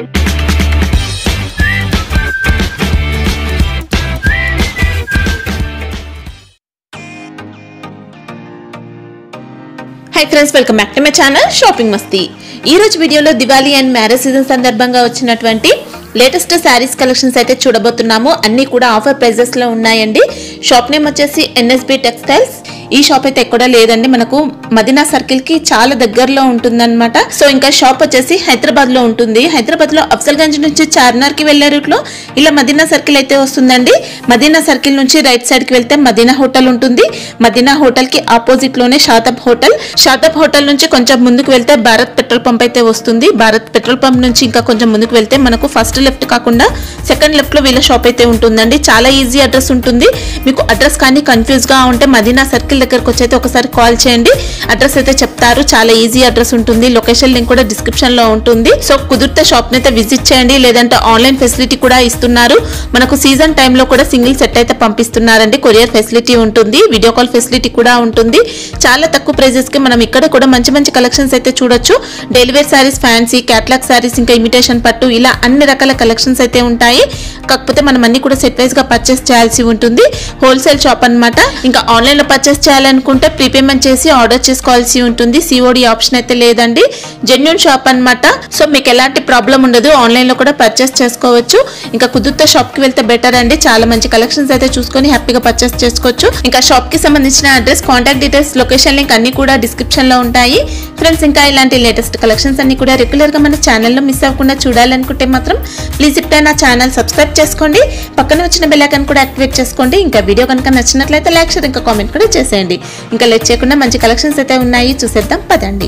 High friends welcome back to my channel shopping Masti ఈ రోజు వీడియోలో దివాళీ అండ్ మ్యారేజ్ సీజన్ సందర్భంగా వచ్చినటువంటి లేటెస్ట్ శారీస్ కలెక్షన్స్ అయితే చూడబోతున్నాము అన్ని కూడా ఆఫర్ ప్రైజెస్ లో ఉన్నాయండి షాప్ నేమ్ వచ్చేసి ఎన్ఎస్బి టెక్స్టైల్స్ ఈ షాప్ అయితే ఎక్కడా లేదండి మనకు మదీనా సర్కిల్ కి చాలా దగ్గరలో ఉంటుందన్నమాట సో ఇంకా షాప్ వచ్చేసి హైదరాబాద్ లో ఉంటుంది హైదరాబాద్ లో అఫ్జల్గంజ్ నుంచి చార్మినార్ కి వెళ్లే రూట్ లో ఇలా మదీనా సర్కిల్ అయితే వస్తుందండి మదీనా సర్కిల్ నుంచి రైట్ సైడ్ కి వెళ్తే మదీనా హోటల్ ఉంటుంది మదీనా హోటల్ కి ఆపోజిట్ లోనే షాతబ్ హోటల్ షాతబ్ హోటల్ నుంచి కొంచెం ముందుకు వెళ్తే భారత్ పెట్రోల్ పంప్ అయితే వస్తుంది భారత్ పెట్రోల్ పంప్ నుంచి ఇంకా కొంచెం ముందుకు వెళ్తే మనకు ఫస్ట్ లెఫ్ట్ కాకుండా సెకండ్ లెఫ్ట్ లో వీళ్ళ షాప్ అయితే ఉంటుందండి చాలా ఈజీ అడ్రస్ ఉంటుంది మీకు అడ్రస్ కానీ కన్ఫ్యూజ్ గా ఉంటే మదీనా సర్కిల్ దగ్గరకు వచ్చి అయితే ఒకసారి కాల్ చేయండి అడ్రస్ అయితే చెప్తారు చాలా ఈజీ అడ్రస్ ఉంటుంది లొకేషన్ లింక్ కూడా డిస్క్రిప్షన్ లో ఉంటుంది సో కుదిరితే షాప్ అయితే విజిట్ చేయండి లేదంటే ఆన్లైన్ ఫెసిలిటీ కూడా ఇస్తున్నారు మనకు సీజన్ టైంలో కూడా సింగిల్ సెట్ అయితే పంపిస్తున్నారండి కొరియర్ ఫెసిలిటీ ఉంటుంది వీడియో కాల్ ఫెసిలిటీ కూడా ఉంటుంది చాలా తక్కువ ప్రైజెస్ కి మనం ఇక్కడ కూడా మంచి మంచి కలెక్షన్స్ అయితే చూడొచ్చు delivery saris fancy catalogue saris ఇంకా ఇమిటేషన్ పట్టు ఇలా అన్ని రకాల కలెక్షన్స్ అయితే ఉంటాయి కాకపోతే మనం అన్ని కూడా సెట్ వైజ్ గా పర్చేస్ చేయాల్సి ఉంటుంది హోల్సేల్ షాప్ అన్నమాట ఇంకా ఆన్లైన్ లో పర్చేస్ చేయాలనుకుంటే ప్రీపేమెంట్ చేసి ఆర్డర్ చేసుకోవాల్సి ఉంటుంది సిఓడి ఆప్షన్ అయితే లేదండి జెన్యున్ షాప్ అన్నమాట సో మీకు ఎలాంటి ప్రాబ్లం ఉండదు ఆన్లైన్ లో కూడా పర్చేస్ చేసుకోవచ్చు ఇంకా కుదుర్త షాప్ కి వెళ్తే బెటర్ అండి చాలా మంచి కలెక్షన్స్ అయితే చూసుకొని హ్యాపీగా పర్చేస్ చేసుకోవచ్చు ఇంకా షాప్ కి సంబంధించిన address contact details location link అన్ని కూడా డిస్క్రిప్షన్ లో ఉంటాయి ఫ్రెండ్స్ ఇంకా ఇలాంటి లేటెస్ట్ కలెక్షన్స్ అన్ని కూడా రెగ్యులర్ గా మన ఛానల్లో మిస్ అవ్వకుండా చూడాలనుకుంటే మాత్రం ప్లీజ్ ఇప్పుడే నా ఛానల్ సబ్స్క్రైబ్ చేసుకోండి పక్కన వచ్చిన బెల్ ఐకాన్ కూడా యాక్టివేట్ చేసుకోండి ఇంకా వీడియో కనుక నచ్చినట్లయితే లైక్ షేర్ ఇంకా కామెంట్ కూడా చేసేయండి ఇంకా లేట్ చేయకుండా మంచి కలెక్షన్స్ అయితే ఉన్నాయి చూసేద్దాం పదండి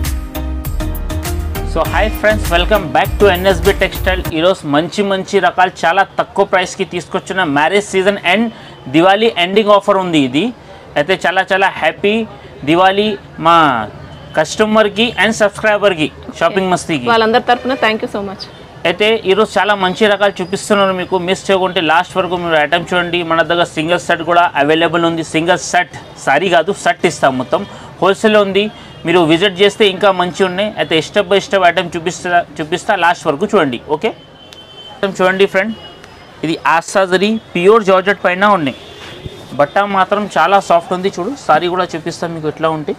so hi friends welcome back to NSB textile ఈరోజు మంచి మంచి రకాలు చాలా తక్కువ ప్రైస్కి తీసుకొచ్చిన marriage season and Diwali ending offer ఉంది ఇది అయితే చాలా చాలా హ్యాపీ దివాళీ మా కస్టమర్కి అండ్ సబ్స్క్రైబర్కి షాపింగ్ మస్తీకి వాళ్ళందరి తరపున థ్యాంక్ యూ సో మచ్ అయితే ఈరోజు చాలా మంచి రకాలు చూపిస్తున్నారు మీకు మిస్ చేయకుంటే లాస్ట్ వరకు మీరు ఐటమ్ చూడండి మన దగ్గర సింగిల్ సెట్ కూడా అవైలబుల్ ఉంది సింగిల్ సెట్ సారీ కాదు సెట్ ఇస్తాం మొత్తం హోల్సేల్ ఉంది మీరు విజిట్ చేస్తే ఇంకా మంచి ఉన్నాయి అయితే స్టెప్ బై స్టెప్ ఐటమ్ చూపిస్తా చూపిస్తా లాస్ట్ వరకు చూడండి ఓకే ఐటమ్ చూడండి ఫ్రెండ్ ఇది ఆసాజరీ ప్యూర్ జార్జెట్ పైన ఉన్నాయి బట్ట మాత్రం చాలా సాఫ్ట్ ఉంది చూడు సారీ కూడా చూపిస్తాం మీకు ఎట్లా ఉంటే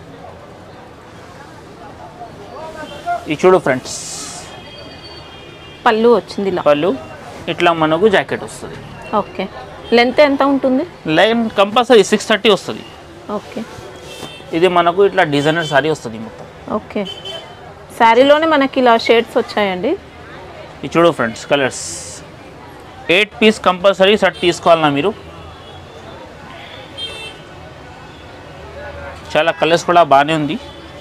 ఇది చూడు ఫ్రెండ్స్ పళ్ళు వచ్చింది ఇలా పళ్ళు ఇట్లా మనకు జాకెట్ వస్తుంది ఓకే లెంత్ ఎంత ఉంటుంది లైన్ కంపల్సరీ సిక్స్ థర్టీ వస్తుంది ఓకే ఇది మనకు ఇట్లా డిజైనర్ సారీ వస్తుంది మొత్తం ఓకే శారీలోనే మనకి ఇలా షేడ్స్ వచ్చాయండి ఇది చూడు friends colours eight piece compulsory set తీసుకోవాలన్నా మీరు చాలా కలర్స్ కూడా బాగానే ఉంది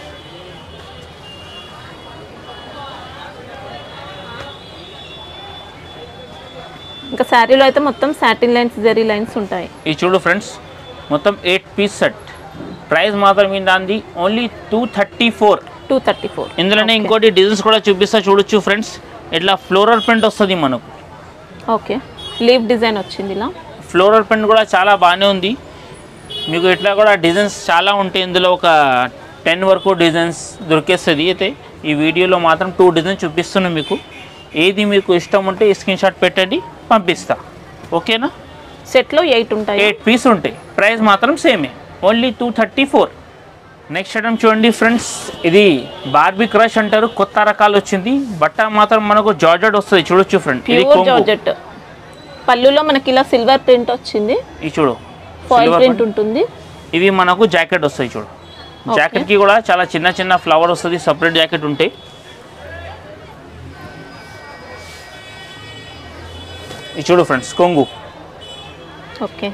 ఇంకా శారీలో అయితే మొత్తం సాటిన్ లైన్స్ జెరీ లైన్స్ ఉంటాయి ఇది చూడు ఫ్రెండ్స్ మొత్తం ఎయిట్ పీస్ సెట్ ప్రైస్ మాత్రం ఏంటి only two thirty four two thirty four ఇందులోనే ఇంకోటి డిజైన్స్ కూడా చూపిస్తా చూడొచ్చు ఫ్రెండ్స్ ఇట్లా ఫ్లోరల్ ప్రింట్ వస్తుంది మనకు ఓకే లీవ్ డిజైన్ వచ్చింది ఇలా ఫ్లోరల్ ప్రింట్ కూడా చాలా బాగానే ఉంది మీకు ఇట్లా కూడా డిజైన్స్ చాలా ఉంటాయి ఇందులో ఒక టెన్ వరకు డిజైన్స్ దొరికేస్తుంది అయితే ఈ వీడియోలో మాత్రం టూ డిజైన్స్ చూపిస్తున్నాను మీకు ఏది మీకు ఇష్టం ఉంటే స్క్రీన్ షాట్ పెట్టండి పంపిస్తా ఓకేనా సెట్లో ఎయిట్ ఉంటాయి ఎయిట్ పీస్ ఉంటాయి ప్రైస్ మాత్రం సేమే only two thirty four next item చూడండి ఫ్రెండ్స్ ఇది బార్బీ క్రష్ అంటారు కొత్త రకాలు వచ్చింది బట్ట మాత్రం మనకు జార్జెట్ వస్తుంది చూడొచ్చు ఫ్రెండ్ ఇది ప్యూర్ కొంగు. జార్జెట్ పళ్ళులో మనకి ఇలా సిల్వర్ ప్రింట్ వచ్చింది ఇది చూడు ఫాయిల్ Silver ప్రింట్ print. ఉంటుంది ఇవి మనకు జాకెట్ వస్తాయి చూడు జాకెట్కి కూడా చాలా చిన్న చిన్న ఫ్లవర్ వస్తుంది సపరేట్ జాకెట్ ఉంటాయి ఇది చూడు ఫ్రెండ్స్ కొంగు ఓకే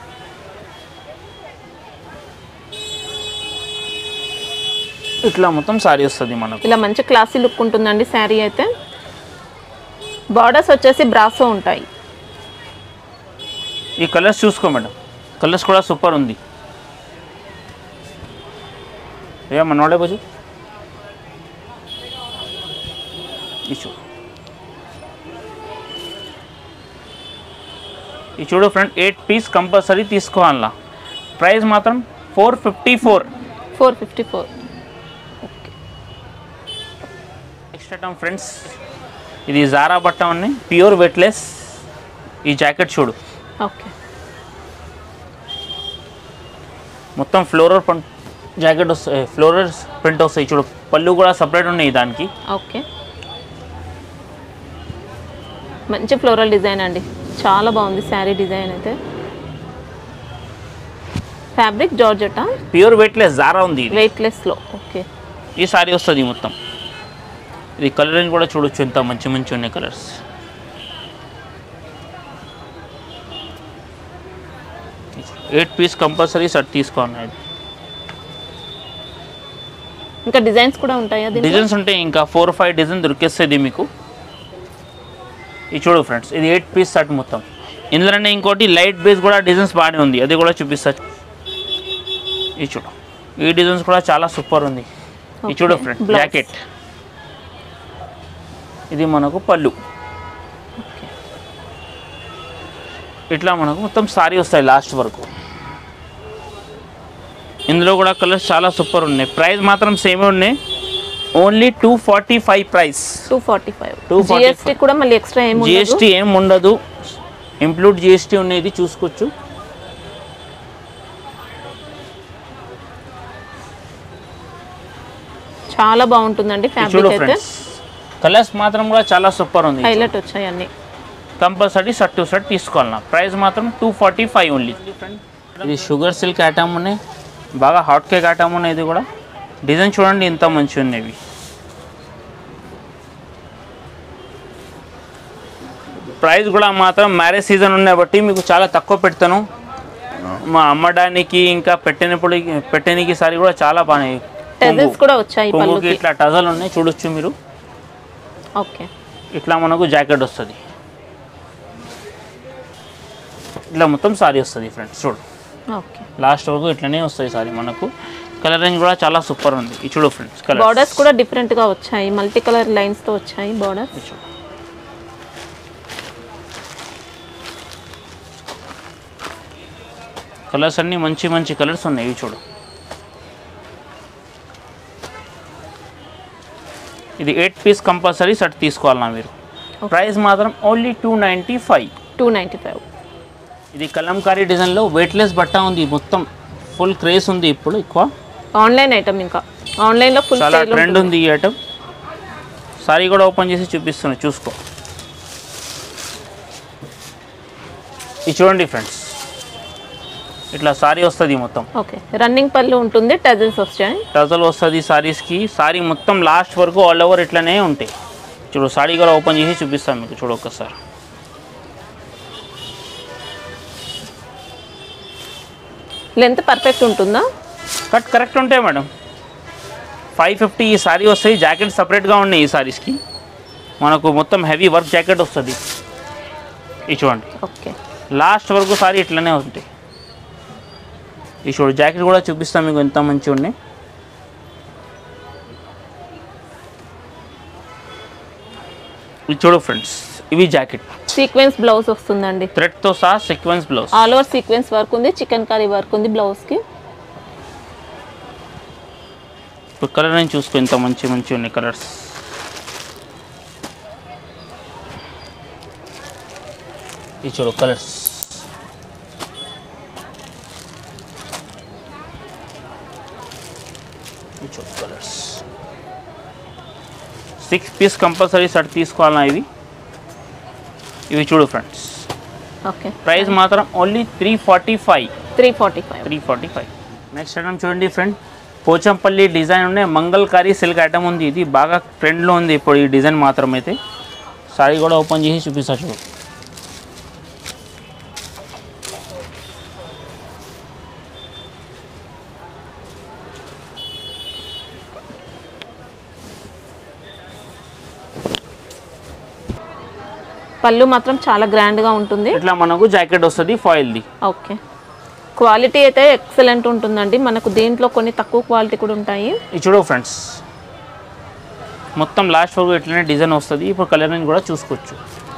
ఇట్లా మొత్తం సారీ వస్తుంది మనకు ఇలా మంచి క్లాసీ లుక్ ఉంటుందండి శారీ అయితే బార్డర్స్ వచ్చేసి బ్రాసో ఉంటాయి ఈ కలర్స్ చూసుకో మేడం కలర్స్ కూడా సూపర్ ఉంది ఏ మనోడే బాజు ఈ చూడు ఈ చూడు ఫ్రెండ్ ఎయిట్ పీస్ కంపల్సరీ తీసుకోవాలా ప్రైస్ మాత్రం four fifty four four fifty four next item friends ఇది జారా బట్ట ఉన్నాయి ప్యూర్ వెట్లెస్ ఈ జాకెట్ చూడు ఓకే మొత్తం ఫ్లోరర్ పంట్ జాకెట్ వస్తాయి ఫ్లోరర్ ప్రింట్ వస్తాయి చూడు పళ్ళు కూడా సపరేట్ ఉన్నాయి దానికి ఓకే మంచి ఫ్లోరల్ డిజైన్ అండి చాలా బాగుంది శారీ డిజైన్ అయితే ఫ్యాబ్రిక్ జార్జెటా ప్యూర్ వెయిట్లెస్ జారా ఉంది ఇది వెయిట్లెస్లో ఓకే ఈ సారీ వస్తుంది మొత్తం ఇది కలరింగ్ కూడా చూడొచ్చు ఎంత మంచి మంచి ఉన్నాయి colours eight piece compulsory set తీసుకోండి ఇంకా డిజైన్స్ కూడా ఉంటాయా దీంట్లో డిజైన్స్ ఉంటాయి ఇంకా ఫోర్ ఫైవ్ డిజైన్ దొరికేస్తుంది మీకు ఇది చూడు ఫ్రెండ్స్ ఇది ఎయిట్ పీస్ సెట్ మొత్తం ఇందులోనే ఇంకోటి లైట్ బేస్ కూడా డిజైన్స్ బాగానే ఉంది అది కూడా చూపిస్తా ఇది చూడు ఈ డిజైన్స్ కూడా చాలా సూపర్ ఉంది ఇది చూడు Okay. Friends Blouse. జాకెట్ ఇది మనకు పళ్ళు ఓకే ఇట్లా మనకు మొత్తం సారీ వస్తాయి లాస్ట్ వరకు ఇందులో కూడా కలర్స్ చాలా సూపర్ ఉన్నాయి ప్రైస్ మాత్రం సేమే ఉన్నాయి only two forty five price two forty five 245. GST కూడా మళ్ళీ ఎక్స్ట్రా ఏమి జిఎస్టీ ఏం ఉండదు ఇంక్లూడ్ జిఎస్టీ ఉన్నది చూసుకోవచ్చు చాలా బాగుంటుందండి ఇది చూడు ఫ్యాబ్రిక్ అయితే ఫ్రెండ్స్ కలర్స్ మాత్రం కూడా చాలా సూపర్ ఉంది హైలైట్ వచ్చాయి అన్ని కంపల్సరీ షర్ట్ టు షర్ట్ తీసుకోవాలన్నా ప్రైస్ మాత్రం టూ ఫార్టీ ఫైవ్ ఓన్లీ ఇది షుగర్ సిల్క్ ఐటమ్ ఉన్నాయి బాగా హాట్ కేక్ ఐటమ్ ఉన్నాయి ఇది కూడా డిజైన్ చూడండి ఎంత మంచిగా ఉన్నాయి ప్రైస్ కూడా మాత్రం మ్యారేజ్ సీజన్ ఉన్నాయి బట్టి మీకు చాలా తక్కువ పెడతాను మా అమ్మడానికి ఇంకా పెట్టినప్పుడు పెట్టడానికి సారి కూడా చాలా బాగా టెజల్స్ కూడా వచ్చాయి కొంగుకి పళ్ళుకి ఇట్లా టజల్ ఉన్నాయి చూడొచ్చు మీరు ఓకే ఇట్లా మనకు జాకెట్ వస్తుంది ఇట్లా మొత్తం సారీ వస్తుంది ఫ్రెండ్స్ చూడు ఓకే లాస్ట్ వరకు ఇట్లనే వస్తుంది సారీ మనకు కలరింగ్ కూడా చాలా సూపర్ ఉంది ఇది చూడు ఫ్రెండ్స్ కలర్ బార్డర్స్ కూడా డిఫరెంట్ గా వచ్చాయి మల్టీ కలర్ లైన్స్ తో వచ్చాయి బార్డర్స్ కలర్స్ అన్ని మంచి మంచి కలర్స్ ఉన్నాయి ఇవి చూడు ఇది ఎయిట్ పీస్ కంపల్సరీ సెట్ తీసుకోవాలన్నా మీరు ప్రైస్ మాత్రం only two ninety five two ninety five ఇది కలంకారీ డిజైన్లో వెయిట్లెస్ బట్ట ఉంది మొత్తం ఫుల్ క్రేజ్ ఉంది ఇప్పుడు ఎక్కువ ఆన్లైన్ ఐటమ్ ఇంకా ఆన్లైన్ లో ఫుల్ చాలా ట్రెండ్ ఉంది ఈ ఐటమ్ సారీ కూడా ఓపెన్ చేసి చూపిస్తున్నా చూసుకో ఇది చూడండి ఫ్రెండ్స్ ఇట్లా సారీ వస్తుంది మొత్తం ఓకే రన్నింగ్ పళ్ళు ఉంటుంది టజల్స్ వచ్చాయి టజల్ వస్తుంది సారీస్కి సారీ మొత్తం లాస్ట్ వరకు ఆల్ ఓవర్ ఇట్లానే ఉంటాయి చూడు సారీ కూడా ఓపెన్ చేసి చూపిస్తాను మీకు చూడు ఒక్కసారి లెంత్ పర్ఫెక్ట్ ఉంటుందా కట్ కరెక్ట్ ఉంటాయి మేడం ఫైవ్ ఫిఫ్టీ ఈ సారీ వస్తాయి జాకెట్ సపరేట్గా ఉన్నాయి ఈ సారీస్కి మనకు మొత్తం హెవీ వర్క్ జాకెట్ వస్తుంది ఇది చూడండి ఓకే లాస్ట్ వరకు సారీ ఇట్లనే ఉంటాయి ఈ చూడు జాకెట్ కూడా చూపిస్తాం మీకు ఎంత మంచిగా ఉన్నాయి ఇది చూడు ఫ్రెండ్స్ ఇవి జాకెట్ సీక్వెన్స్ బ్లౌజ్ వస్తుందండి థ్రెడ్తో సహా sequence blouse all over sequence work ఉంది చికెన్ కర్రీ వర్క్ ఉంది బ్లౌజ్ కి ఇప్పుడు కలర్ అని చూసుకో ఎంత మంచి మంచి ఉన్నాయి కలర్స్ ఇది చూడు కలర్స్ ఇది చూడు colours six piece compulsory set తీసుకోవాలన్నా ఇవి ఇవి చూడు ఫ్రెండ్స్ ఓకే ప్రైస్ మాత్రం only three forty five three forty five three forty five next item చూడండి ఫ్రెండ్ పోచంపల్లి డిజైన్ ఉండే మంగళకారి సిల్క్ ఐటమ్ ఉంది ఇది బాగా ట్రెండ్లో ఉంది ఇప్పుడు ఈ డిజైన్ మాత్రం అయితే సారీ కూడా ఓపెన్ చేసి చూపిస్తా చూడు పళ్ళు మాత్రం చాలా గ్రాండ్ గా ఉంటుంది ఇట్లా మనకు జాకెట్ వస్తుంది ఫాయిల్ది ఓకే క్వాలిటీ అయితే ఎక్సలెంట్ ఉంటుందండి మనకు దీంట్లో కొన్ని తక్కువ క్వాలిటీ కూడా ఉంటాయి ఇది చూడు ఫ్రెండ్స్ మొత్తం లాస్ట్ వరకు ఇట్లనే డిజైన్ వస్తుంది ఇప్పుడు కలరింగ్ కూడా చూసుకోవచ్చు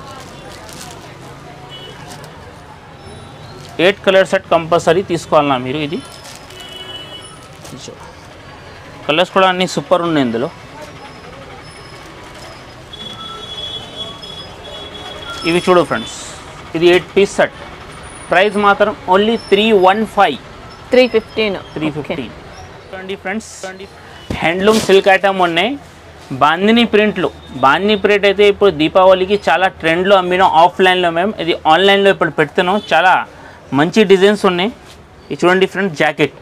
ఎయిట్ కలర్ సెట్ కంపల్సరీ తీసుకోవాలన్నా మీరు ఇది ఇది చూడు కలర్స్ కూడా అన్ని సూపర్ ఉన్నాయి ఇందులో ఇవి చూడు ఫ్రెండ్స్ ఇది ఎయిట్ పీస్ సెట్ ప్రైస్ మాత్రం only three one five three fifteen three fifty చూడండి ఫ్రెండ్స్ హ్యాండ్లూమ్ సిల్క్ ఐటమ్ ఉన్నాయి బాందిని ప్రింట్లు బాందిని ప్రింట్ అయితే ఇప్పుడు దీపావళికి చాలా ట్రెండ్లో అమ్మినాం ఆఫ్లైన్లో మేము ఇది ఆన్లైన్లో ఇప్పుడు పెడుతున్నాం చాలా మంచి డిజైన్స్ ఉన్నాయి ఇది చూడండి ఫ్రెండ్స్ జాకెట్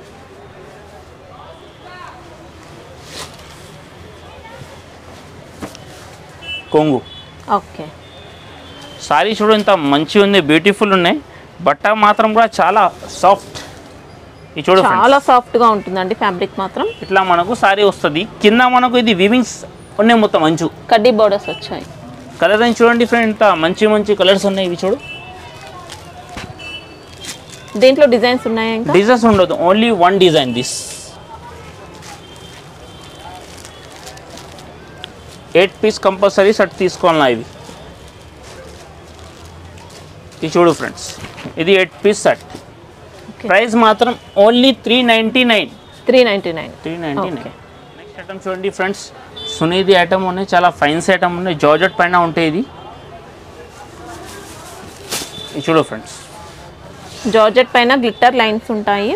కొంగు ఓకే సారీ చూడు ఇంత మంచిగా ఉంది బ్యూటిఫుల్ ఉన్నాయి బట్ట మాత్రం కూడా చాలా సాఫ్ట్ ఇది చూడు friends. చాలా సాఫ్ట్ గా ఉంటుందండి ఫ్యాబ్రిక్ మాత్రం ఇట్లా మనకు సారీ వస్తుంది కింద మనకు ఇది వివింగ్స్ ఉన్నాయి మొత్తం అంచు కడ్డీ బోర్డర్స్ వచ్చాయి కలర్ అని చూడండి ఫ్రెండ్ ఇంత మంచి మంచి కలర్స్ ఉన్నాయి ఇవి చూడు దీంట్లో డిజైన్స్ ఉన్నాయా ఇంకా డిజైన్స్ ఉండదు only one design this eight piece compulsory set తీసుకోవాలా ఇవి ఇది చూడు ఫ్రెండ్స్ ఇది eight piece set Okay. Price మాత్రం only three ninety nine three ninety nine three ninety Okay. Nine next item చూడండి ఫ్రెండ్స్ సునీది ఐటమ్ ఉన్నాయి చాలా ఫైన్స్ ఐటమ్ ఉన్నాయి జార్జెట్ పైన ఉంటాయి ఇది ఇది చూడు ఫ్రెండ్స్ జార్జెట్ పైన గ్లిట్టర్ లైన్స్ ఉంటాయి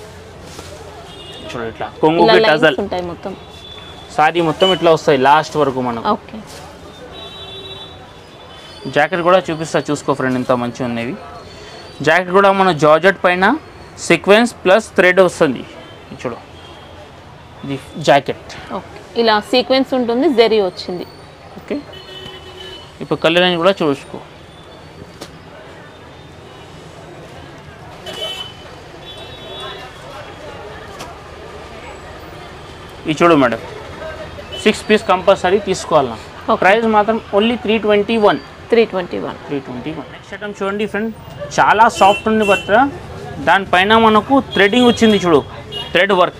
చూడు ఇట్లా కొంగు ఇలా టజల్ లైన్స్ ఉంటాయి మొత్తం సారీ మొత్తం ఇట్లా వస్తాయి లాస్ట్ వరకు మనకు ఓకే జాకెట్ కూడా చూపిస్తా చూసుకో ఫ్రెండ్ ఇంత మంచిగా ఉన్నవి జాకెట్ కూడా మన జార్జెట్ పైన సీక్వెన్స్ ప్లస్ థ్రెడ్ వస్తుంది ఇది చూడు ఇది జాకెట్ ఓకే ఇలా సీక్వెన్స్ ఉంటుంది జెరీ వచ్చింది ఓకే ఇప్పుడు కలర్ అని కూడా చూసుకో ఇది చూడు మేడం సిక్స్ పీస్ కంపల్సరీ తీసుకోవాలా Okay. ప్రైస్ మాత్రం only three twenty one three twenty one three twenty one next item చూడండి ఫ్రెండ్ చాలా సాఫ్ట్ ఉంది బట్ట దానిపైన మనకు థ్రెడింగ్ వచ్చింది చూడు థ్రెడ్ వర్క్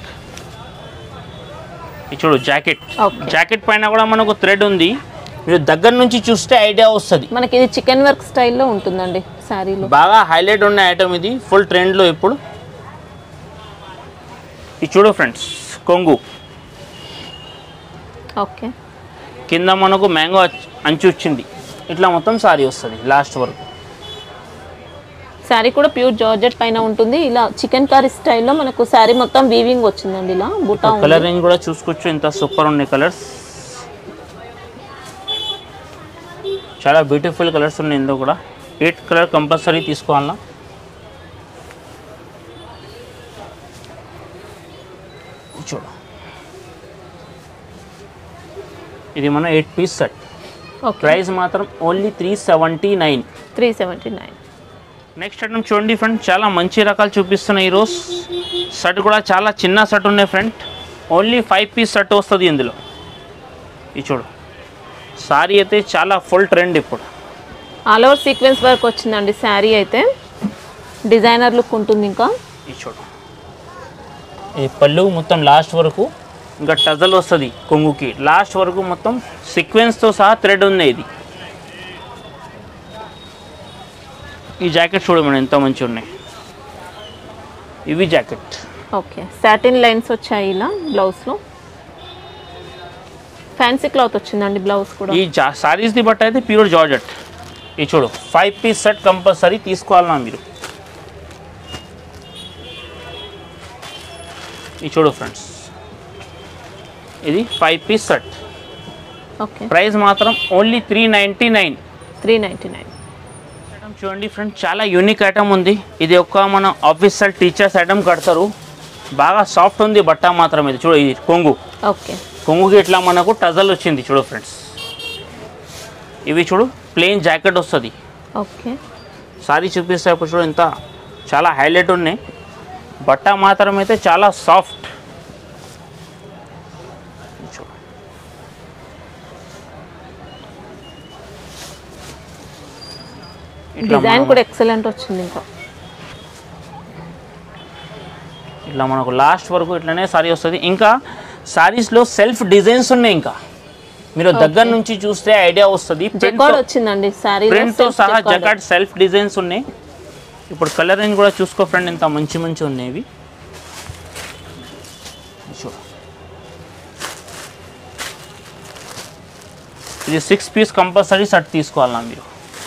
ఇది చూడు జాకెట్ Okay. జాకెట్ పైన కూడా మనకు థ్రెడ్ ఉంది మీరు దగ్గర నుంచి చూస్తే ఐడియా వస్తుంది మనకి ఇది చికెన్ వర్క్ స్టైల్లో ఉంటుందండి శారీలో బాగా హైలైట్ ఉన్న ఐటమ్ ఇది ఫుల్ ట్రెండ్లో ఇప్పుడు ఇది చూడు ఫ్రెండ్స్ కొంగు ఓకే కింద మనకు మ్యాంగో అంచు వచ్చింది ఇట్లా మొత్తం సారీ వస్తుంది లాస్ట్ వరకు శారీ కూడా ప్యూర్ జార్జెట్ పైన ఉంటుంది ఇలా చికెన్ కర్రీ స్టైల్లో మనకు శారీ మొత్తం వీవింగ్ వచ్చిందండి ఇలా బుటా ఉంది. కలర్ రేంజ్ కూడా చూసుకోవచ్చు ఇంత సూపర్ ఉన్నాయి కలర్స్ చాలా బ్యూటిఫుల్ కలర్స్ ఉన్నాయి ఇందులో కూడా ఎయిట్ కలర్ కంపల్సరీ తీసుకోవాలా చూడు ఇది మన eight piece set okay price మాత్రం only three seventy nine three seventy nine next item చూడండి ఫ్రెండ్ చాలా మంచి రకాలు చూపిస్తున్నాయి ఈరోజు షర్ట్ కూడా చాలా చిన్న షర్ట్ ఉన్నాయి friend only five piece shirt వస్తుంది ఇందులో ఇది చూడు సారీ అయితే చాలా ఫుల్ ట్రెండ్ ఇప్పుడు ఆల్ ఓవర్ సీక్వెన్స్ వర్క్ వచ్చిందండి శారీ అయితే డిజైనర్ లుక్ ఉంటుంది ఇంకా ఇది చూడు ఈ పళ్ళు మొత్తం లాస్ట్ వరకు ఇంకా టజల్ వస్తుంది కొంగుకి లాస్ట్ వరకు మొత్తం సీక్వెన్స్తో సహా థ్రెడ్ ఉంది ఇది ఈ జాకెట్ చూడు మేడం ఎంత మంచిగా ఉన్నాయి ఇవి జాకెట్ ఓకే సాటిన్ లైన్స్ వచ్చాయి ఇలా బ్లౌజ్లో ఫ్యాన్సీ క్లాత్ వచ్చిందండి బ్లౌజ్ కూడా ఈ జా సారీస్ది బట్ట అయితే ప్యూర్ జార్జెట్ ఇది చూడు ఫైవ్ పీస్ సెట్ కంపల్సరీ తీసుకోవాలన్నా మీరు ఇది చూడు ఫ్రెండ్స్ ఇది five piece set okay price మాత్రం only three ninety nine three ninety nine item చూడండి ఫ్రెండ్స్ చాలా యూనిక్ ఐటమ్ ఉంది ఇది ఒక మన ఆఫీసర్ టీచర్స్ ఐటమ్ కడతారు బాగా సాఫ్ట్ ఉంది బట్ట మాత్రం ఇది చూడు ఇది కొంగు ఓకే కొంగుకి ఇట్లా మనకు టజల్ వచ్చింది చూడు ఫ్రెండ్స్ ఇవి చూడు ప్లెయిన్ జాకెట్ వస్తుంది ఓకే సారీ చూపిస్తే ఇప్పుడు చూడు ఎంత చాలా హైలైట్ ఉన్నాయి బట్ట మాత్రం అయితే చాలా సాఫ్ట్ చూడు ఇట్లా డిజైన్ మనం- కూడా ఎక్సలెంట్ వచ్చింది ఇంకా ఇట్లా మనకు లాస్ట్ వరకు ఇట్లనే సారీ వస్తుంది ఇంకా సారీస్లో సెల్ఫ్ డిజైన్స్ ఉన్నాయి ఇంకా మీరు దగ్గర నుంచి చూస్తే ఐడియా వస్తుంది జెకార్డ్ వచ్చింది శారీ ప్రింట్తో సహా జకాట్ సెల్ఫ్ డిజైన్స్ ఉన్నాయి ఇప్పుడు కలర్ రేంజ్ కూడా చూసుకో ఫ్రెండ్ ఇంత మంచి మంచి ఉన్నాయి ఇవి చూడు ఇది సిక్స్ పీస్ కంపల్సరీ షర్ట్ తీసుకోవాలన్నా మీరు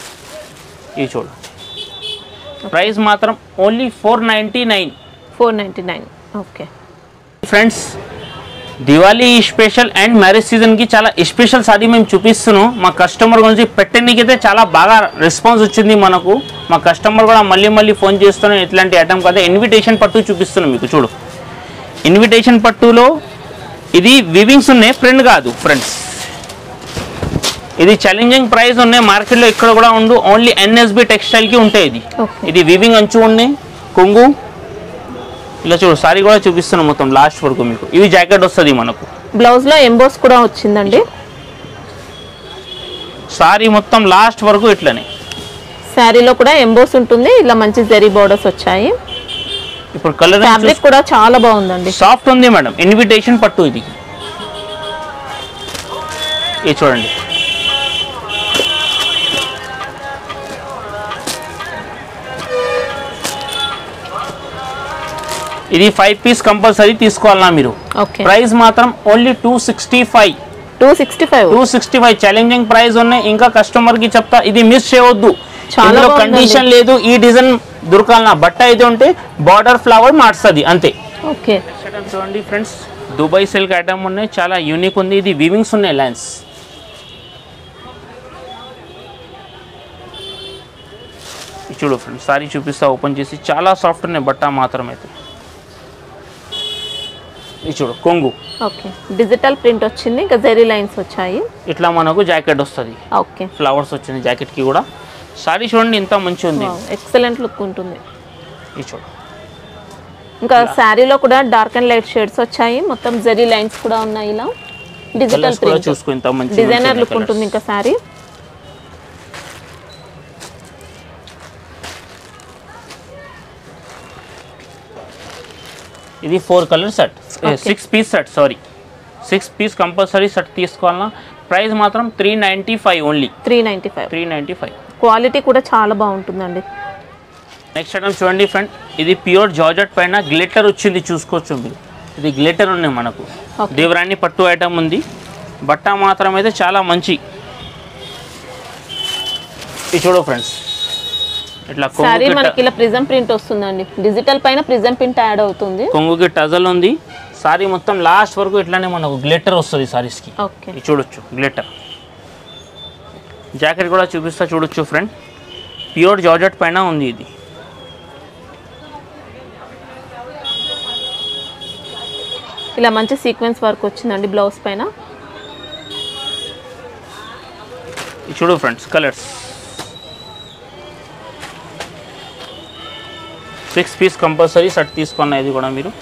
ఇవి చూడు ప్రైస్ మాత్రం only four ninety nine four ninety nine okay friends Diwali special and marriage సీజన్కి చాలా స్పెషల్ సారీ మేము చూపిస్తున్నాం మా కస్టమర్ గురించి పెట్టడానికైతే చాలా బాగా రెస్పాన్స్ వచ్చింది మనకు మా కస్టమర్ కూడా మళ్ళీ మళ్ళీ ఫోన్ చేస్తున్నాం ఇట్లాంటి ఐటమ్ కదా ఇన్విటేషన్ పట్టు చూపిస్తున్నాం మీకు చూడు ఇన్విటేషన్ పట్టులో ఇది వివింగ్స్ ఉన్నాయి ప్రింట్ కాదు ఫ్రెండ్స్ ఇది ఛాలెంజింగ్ ప్రైస్ ఉన్నాయి మార్కెట్లో ఇక్కడ కూడా ఉండు ఓన్లీ ఎన్ఎస్బి టెక్స్టైల్కి ఉంటాయి ఇది Okay. ఇది వివింగ్ అంచు ఉన్నాయి కొంగు ఇలా చూడు సారీ కూడా చూపిస్తున్నాం మొత్తం లాస్ట్ వరకు మీకు ఇవి జాకెట్ వస్తుంది మనకు బ్లౌజ్ లో ఎంబోస్ కూడా వచ్చిందండి సారీ మొత్తం లాస్ట్ వరకు ఇట్లనే శారీలో కూడా ఎంబోస్ ఉంటుంది ఇలా మంచి జరీ బోర్డర్స్ వచ్చాయి ఇప్పుడు కలర్ ఫ్యాబ్రిక్ కూడా చాలా బాగుందండి సాఫ్ట్ ఉంది మేడం ఇన్విటేషన్ పట్టు ఇది ఇది చూడండి ఇది ఫైవ్ పీస్ కంపల్సరీ తీసుకోవాలన్నా మీరు ఓకే ప్రైస్ మాత్రం only two sixty five two sixty five two sixty five challenging price ఉన్నాయి ఇంకా కస్టమర్ కి చెప్తా ఇది మిస్ చేయవద్దు చాలా ఇందులో బాగుందండి. కండిషన్ లేదు ఈ డిజైన్ దొరకాలన్నా బట్ట అయితే ఉంటే బార్డర్ ఫ్లవర్ మార్చుతుంది అంతే ఓకే ఐటమ్ చూడండి ఫ్రెండ్స్ దుబాయ్ సిల్క్ ఐటమ్ ఉన్నాయి చాలా యూనిక్ ఉంది ఇది వివింగ్స్ ఉన్నాయి లైన్స్ చూడు ఫ్రెండ్స్ సారీ చూపిస్తా ఓపెన్ చేసి చాలా సాఫ్ట్ ఉన్నాయి బట్ట మాత్రం అయితే ఇది చూడు కొంగు ఓకే డిజిటల్ ప్రింట్ వచ్చింది ఇంకా జరీ లైన్స్ వచ్చాయి ఇట్లా మనకు జాకెట్ వస్తుంది ఓకే ఫ్లవర్స్ వచ్చింది జాకెట్కి కూడా సారీ చూడండి ఇంత మంచి ఉంది ఎక్సలెంట్ లుక్ ఉంటుంది ఇది చూడు ఇంకా శారీలో కూడా డార్క్ అండ్ లైట్ షేడ్స్ వచ్చాయి మొత్తం జరీ లైన్స్ కూడా ఉన్నాయి ఇలా డిజిటల్ కలర్స్ కూడా ప్రింట్ చూసుకో ఇంత మంచి డిజైనర్ లుక్ ఉంటుంది ఇంకా శారీ ఇది four colour set Okay. Six piece set sari six piece compulsory set తీసుకోవాలన్నా ప్రైస్ మాత్రం three ninety five only three ninety five three ninety five quality కూడా చాలా బాగుంటుందండి నెక్స్ట్ ఐటమ్ చూడండి ఫ్రెండ్ ఇది ప్యూర్ జార్జెట్ పైన గ్లిటర్ వచ్చింది చూసుకోవచ్చు మీరు ఇది గ్లిటర్ ఉన్నాయి మనకు Okay. దేవరాణి పట్టు ఐటమ్ ఉంది బట్ట మాత్రం అయితే చాలా మంచి ఇది చూడు ఫ్రెండ్స్ ఇట్లా శారీ కొంగుకి మనకి ఇలా ప్రిజం ప్రింట్ వస్తుందండి డిజిటల్ పైన ప్రిజం ప్రింట్ యాడ్ అవుతుంది కొంగుకి టజల్ ఉంది సారీ మొత్తం లాస్ట్ వరకు ఇట్లానే మనకు గ్లిటర్ వస్తుంది సారీస్కి ఓకే ఇది చూడొచ్చు గ్లిటర్ జాకెట్ కూడా చూపిస్తా చూడొచ్చు ఫ్రెండ్ ప్యూర్ జార్జెట్ పైన ఉంది ఇది ఇలా మంచి సీక్వెన్స్ వర్క్ వచ్చిందండి బ్లౌజ్ పైన ఇది చూడు friends colours six piece compulsory shirt తీసుకున్న ఇది కూడా మీరు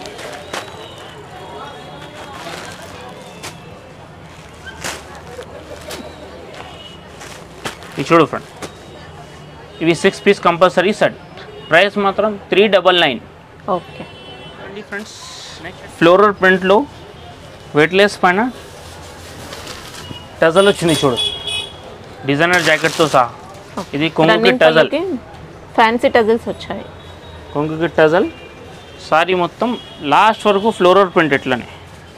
ఇది చూడు ఫ్రెండ్ ఇవి six piece compulsory set price మాత్రం త్రీ డబల్ నైన్ ఓకే అండి ఫ్రెండ్స్ ఫ్లోరల్ ప్రింట్లో వెయిట్లెస్ పైన టజల్ వచ్చింది చూడు డిజైనర్ జాకెట్తో సహా ఇది కొంగుకి రన్నింగ్ టజల్ ఫ్యాన్సీ టజల్స్ వచ్చాయి కొంగుకి టజల్ సారీ మొత్తం లాస్ట్ వరకు ఫ్లోరల్ ప్రింట్ ఎట్లనే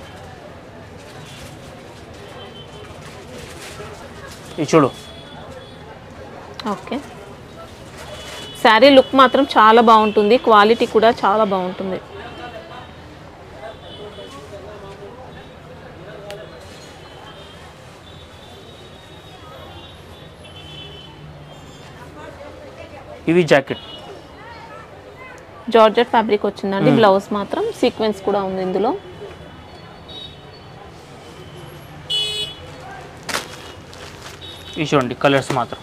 ఇది చూడు ఓకే శారీ లుక్ మాత్రం చాలా బాగుంటుంది క్వాలిటీ కూడా చాలా బాగుంటుంది ఇవి జాకెట్ జార్జెట్ ఫ్యాబ్రిక్ వచ్చిందండి బ్లౌజ్ మాత్రం సీక్వెన్స్ కూడా ఉంది ఇందులో ఇవి చూడండి కలర్స్ మాత్రం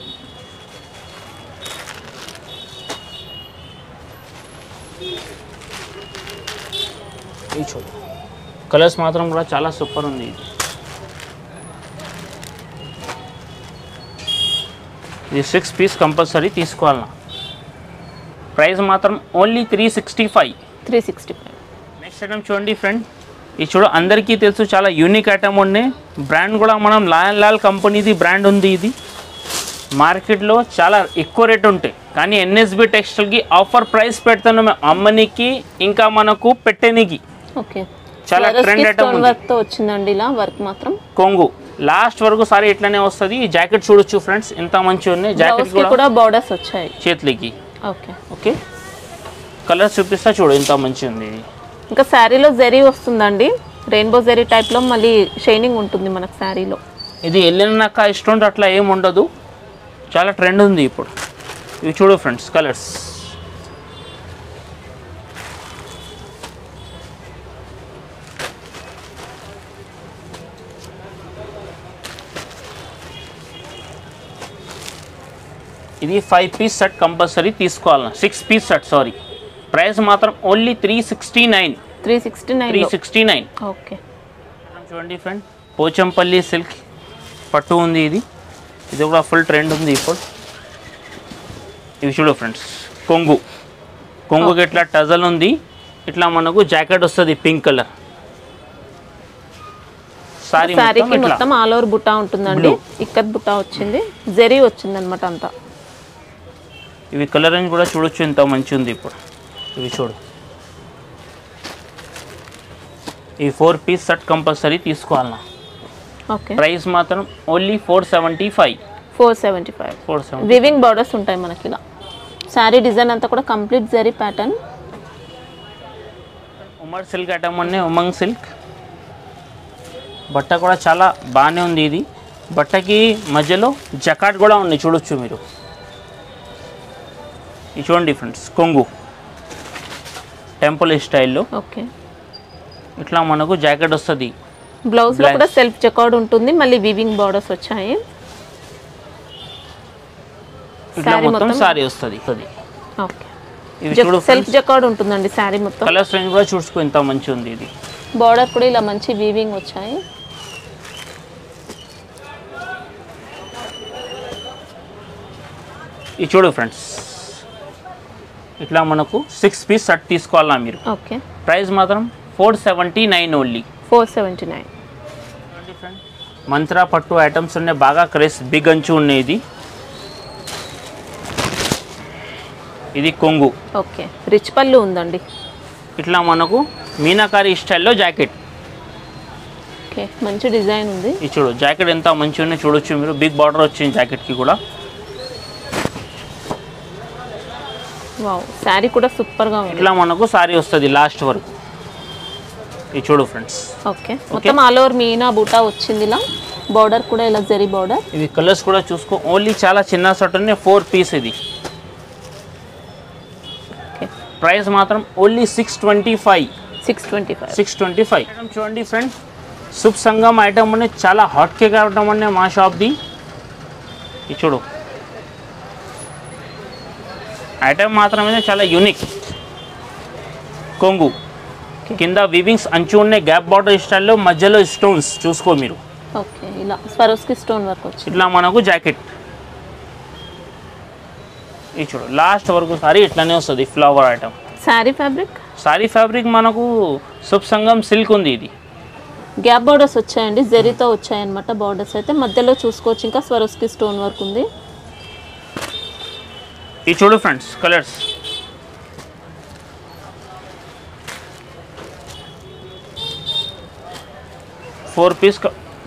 ఇవి చూడు కలర్స్ మాత్రం కూడా చాలా సూపర్ ఉంది ఇది ఇది సిక్స్ పీస్ కంపల్సరీ తీసుకోవాలన్నా ప్రైస్ మాత్రం only three sixty five three sixty five next item చూడండి ఫ్రెండ్ ఇది చూడు అందరికీ తెలుసు చాలా యూనిక్ ఐటమ్ ఉన్నాయి బ్రాండ్ కూడా మనం లాయన్ లాల్ కంపెనీది బ్రాండ్ ఉంది ఇది మార్కెట్లో చాలా ఎక్కువ రేట్ ఉంటాయి కానీ ఎన్ఎస్బి టెక్స్టైల్కి ఆఫర్ ప్రైస్ పెడుతున్నాం మేము అమ్మనికి ఇంకా మనకు పెట్టేనికి ఓకే చాలా trend item ఉంది. వర్క్ తో వచ్చిందండి ఇలా వర్క్ మాత్రం కొంగు లాస్ట్ వరకు సారీ ఇట్లానే వస్తుంది ఈ జాకెట్ చూడొచ్చు ఫ్రెండ్స్ ఎంత మంచిగా ఉన్నాయి జాకెట్ బ్లౌజ్ కి కూడా కూడా బార్డర్స్ వచ్చాయి చేతులకి ఓకే ఓకే కలర్ చూపిస్తా చూడు ఎంత మంచిగా ఉంది ఇది ఇంకా శారీలో జరీ వస్తుందండి రెయిన్బో జరీ టైప్లో మళ్ళీ షైనింగ్ ఉంటుంది మనకు శారీలో ఇది వెళ్ళినాక ఇష్టం అట్లా ఏం ఉండదు చాలా ట్రెండ్ ఉంది ఇప్పుడు ఇవి చూడు ఫ్రెండ్స్ కలర్స్ ఇది ఫైవ్ పీస్ సెట్ కంపల్సరీ తీసుకోవాలి six piece set sari price మాత్రం only three sixty nine three sixty three nine sixty nine okay చూడండి ఫ్రెండ్ పోచంపల్లి సిల్క్ పట్టు ఉంది ఇది ఇది కూడా ఫుల్ ట్రెండ్ ఉంది ఇప్పుడు ఇవి చూడు ఫ్రెండ్స్ కొంగు కొంగుకి ఇట్లా టజల్ ఉంది ఇట్లా మనకు జాకెట్ వస్తుంది పింక్ కలర్ సారీ శారీకి మొత్తం ఆల్ ఓవర్ బుట్ట ఉంటుందండి ఇక్కత్ బుట్ట వచ్చింది జరీ వచ్చింది అనమాట అంతా ఇవి కలర్ రేంజ్ కూడా చూడొచ్చు ఎంత మంచి ఉంది ఇప్పుడు ఇవి చూడు ఈ ఫోర్ పీస్ సెట్ కంపల్సరీ తీసుకోవాలన్నా ఓకే ప్రైస్ మాత్రం only four seventy five four seventy five four seventy weaving borders ఉంటాయి మనకి ఇలా శారీ డిజైన్ అంతా కూడా కంప్లీట్ జరీ ప్యాటర్న్ ఉమర్ సిల్క్ ఐటమ్ అనే ఉమంగ్ సిల్క్ బట్ట కూడా చాలా బాగానే ఉంది ఇది బట్టకి మధ్యలో జకాట్ కూడా ఉంది చూడొచ్చు మీరు ఇది చూడండి ఫ్రెండ్స్ కొంగు టెంపుల్ స్టైల్లో ఓకే ఇట్లా మనకు జాకెట్ వస్తుంది బ్లౌజ్ లో Blanks. కూడా సెల్ఫ్ చెక్అవుట్ ఉంటుంది మళ్ళీ వివింగ్ బార్డర్స్ వచ్చాయి ఇట్లా Saree మొత్తం మొత్తం- సారీ వస్తుంది అది ఓకే ఇవి చూడు సెల్ఫ్ చెక్అవుట్ ఉంటుందండి శారీ మొత్తం కలర్స్ రేంజ్ కూడా చూసుకో ఎంత మంచి ఉంది ఇది బార్డర్ కూడా ఇలా మంచి వీవింగ్ వచ్చాయి ఇది చూడు ఫ్రెండ్స్ ఇట్లా మనకు సిక్స్ పీస్ సెట్ తీసుకోవాలా మీరు ఓకే ప్రైస్ మాత్రం four seventy nine only four seventy nine Mantra పట్టు ఐటమ్స్ ఉన్నాయి బాగా క్రేస్ బిగ్ అంచు ఉన్నాయి ఇది ఇది కొంగు ఓకే రిచ్ పళ్ళు ఉందండి ఇట్లా మనకు మీనాకారి స్టైల్లో జాకెట్ ఓకే మంచి డిజైన్ ఉంది ఇది చూడు జాకెట్ ఎంత మంచిగా ఉన్నాయో చూడొచ్చు మీరు బిగ్ బార్డర్ వచ్చింది జాకెట్కి కూడా వావ్ శారీ కూడా సూపర్ గా ఉంది ఇట్లా మనకు సారీ వస్తుంది లాస్ట్ వరకు ఇది చూడు ఫ్రెండ్స్ ఓకే మొత్తం ఆల్ ఓవర్ మీనా బూటా వచ్చింది ఇలా బార్డర్ కూడా ఇలా జరీ బార్డర్ ఇవి కలర్స్ కూడా చూసుకో ఓన్లీ చాలా చిన్న సెట్ ఉన్నాయి ఫోర్ పీస్ ఇది ఓకే ప్రైస్ మాత్రం only six twenty five six twenty five six twenty five చూడండి ఫ్రెండ్ శుభ్ సంగం ఐటమ్ అనేది చాలా హాట్ కేక్ ఐటమ్ అనే మా షాప్ది ఇది చూడు ఐటమ్ మాత్రమే చాలా యూనిక్ కొంగు కింద వివింగ్స్ అంచు ఉన్నాయి గ్యాప్ బార్డర్ స్టైల్లో మధ్యలో స్టోన్స్ చూసుకో మీరు ఓకే ఇలా స్వరోస్కి స్టోన్ వర్క్ వచ్చింది ఇట్లా మనకు జాకెట్ ఇది చూడు లాస్ట్ వరకు సారీ ఇట్లానే వస్తుంది flower item sari fabric sari fabric మనకు శుభ్ సంగం సిల్క్ ఉంది ఇది గ్యాప్ బార్డర్స్ వచ్చాయండి జరీతో వచ్చాయన్నమాట బార్డర్స్ అయితే మధ్యలో చూసుకోవచ్చు ఇంకా స్వరోస్కి స్టోన్ వర్క్ ఉంది ఇది చూడు ఫ్రెండ్స్ కలర్స్ ఫోర్ పీస్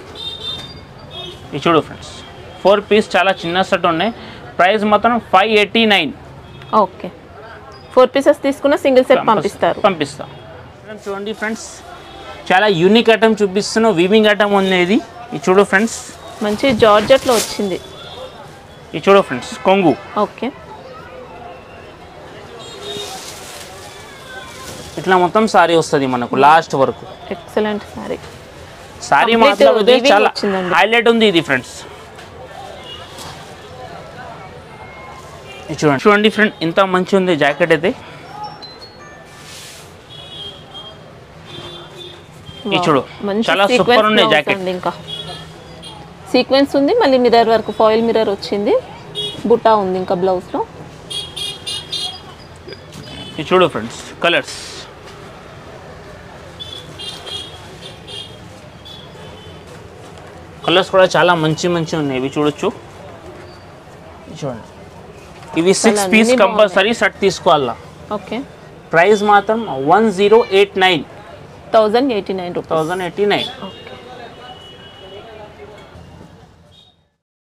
ఇది చూడు ఫ్రెండ్స్ ఫోర్ పీస్ చాలా చిన్న సెట్ ఉన్నాయి ప్రైస్ మాత్రం five eighty nine okay four pieces తీసుకున్న సింగిల్ సెట్ పంపిస్తారు పంపిస్తా ఫ్రెండ్స్ చూడండి ఫ్రెండ్స్ చాలా యూనిక్ ఐటమ్ చూపిస్తున్న వీవింగ్ ఐటమ్ ఉంది ఇది ఇది చూడు ఫ్రెండ్స్ మంచి జార్జెట్లో వచ్చింది ఇది చూడు ఫ్రెండ్స్ కొంగు ఓకే ఇట్లా మొత్తం సారీ వస్తుంది మనకు లాస్ట్ వరకు ఎక్సలెంట్ శారీ సారీ Complete మాత్రం ఇది weaving చాలా వచ్చిందండి. హైలైట్ ఉంది ఇది ఫ్రెండ్స్ ఇది చూడండి చూడండి ఫ్రెండ్ ఇంత మంచి ఉంది జాకెట్ అయితే ఇది చూడు మంచి చాలా sequence సూపర్ ఉన్నాయి blouse జాకెట్ అండి ఇంకా సీక్వెన్స్ ఉంది మళ్ళీ మిర్రర్ వరకు ఫాయిల్ మిర్రర్ వచ్చింది బుట్టా ఉంది ఇంకా బ్లౌజ్లో ఇది చూడు ఫ్రెండ్స్ కలర్స్ కలర్స్ కూడా చాలా మంచి మంచి ఉన్నాయి ఇవి చూడొచ్చు ఇవి చూడండి ఇవి సిక్స్ అన్నీ పీస్ బాగున్నాయి. కంపల్సరీ సెట్ తీసుకోవాలా ఓకే ప్రైస్ మాత్రం one zero eight nine thousand eighty nine rupees thousand eighty nine okay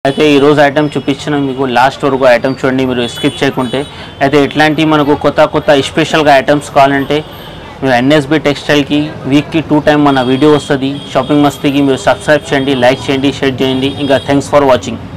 అయితే ఈ రోజు ఐటమ్ చూపించిన మీకు లాస్ట్ వరకు ఐటమ్ చూడండి మీరు స్కిప్ చేయకుంటే అయితే ఇట్లాంటి మనకు కొత్త కొత్త స్పెషల్గా ఐటమ్స్ కావాలంటే మీరు ఎన్ఎస్బి టెక్స్టైల్కి వీక్కి టూ టైం మన వీడియో వస్తుంది షాపింగ్ మస్తీకి మీరు సబ్స్క్రైబ్ చేయండి లైక్ చేయండి షేర్ చేయండి ఇంకా థ్యాంక్స్ ఫర్ వాచింగ్